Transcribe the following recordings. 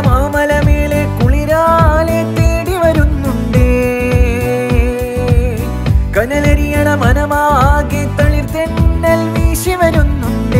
മാമലമേലെ കുളിരാലെ തേടി വരുന്നുണ്ടേ കനലരിയണ മനമാകെ തളിർത്തെന്നൽ വീശി വരുന്നുണ്ടേ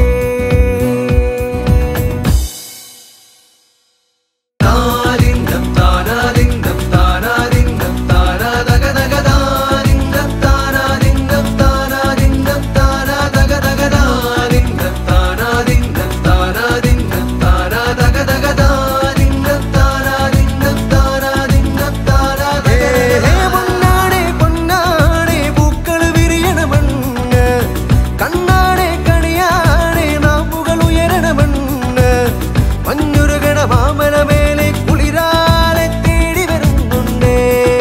താരിന്ദം താനാരിന്ദം താനാരിന്ദം താനാദഗദഗദാരിന്ദം താനാരിന്ദം താനാരിന്ദം താനാദഗദഗദാരിന്ദം താനാരിന്ദം താനാരിന്ദം താനാദഗദഗദാരിന്ദം താനാരിന്ദം താനാരിന്ദം താനാദഗദഗദാ പൊന്നാടെ പൊന്നാടെ പൂക്കൾ വിരിയണ മണ്ണ് കണ്ണാടെ കണിയാടെ നാമ്പുകൾ ഉയരണ മണ്ണ് മഞ്ഞുരുകണ മാമലമേലെ കുളിരാലെ തേടി വരുന്നുണ്ടേ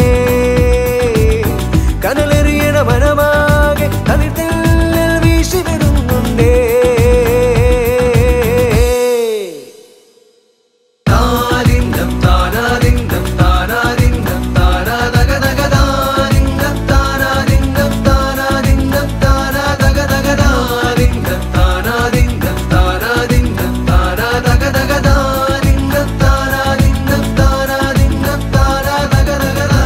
കനലെറിയണ മനമാകെ തളിർത്തൽ വീശി വരുന്നുണ്ടേ താരിന്ദം താനാരിന്ദം താനാരിന്ദം താനാദഗദഗദാരിന്ദം താനാരിന്ദം താനാരിന്ദം താനാദഗദഗദാരിന്ദം താനാരിന്ദം താനാരിന്ദം താനാദഗദഗദാരിന്ദം താനാരിന്ദം താനാരിന്ദം താനാദഗദഗദാ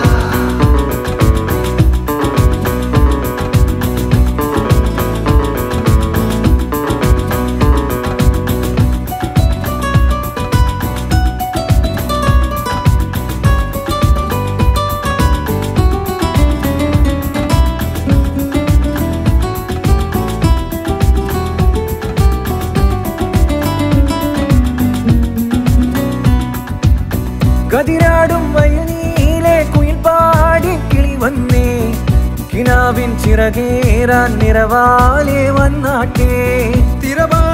കതിരാടും വയനീലെ കുയിൽ പാടി കിളി വന്നേ കിനാവിൻ ചിറകേറാൻ നിറവാലെ വന്നാട്ടേ തിരവാ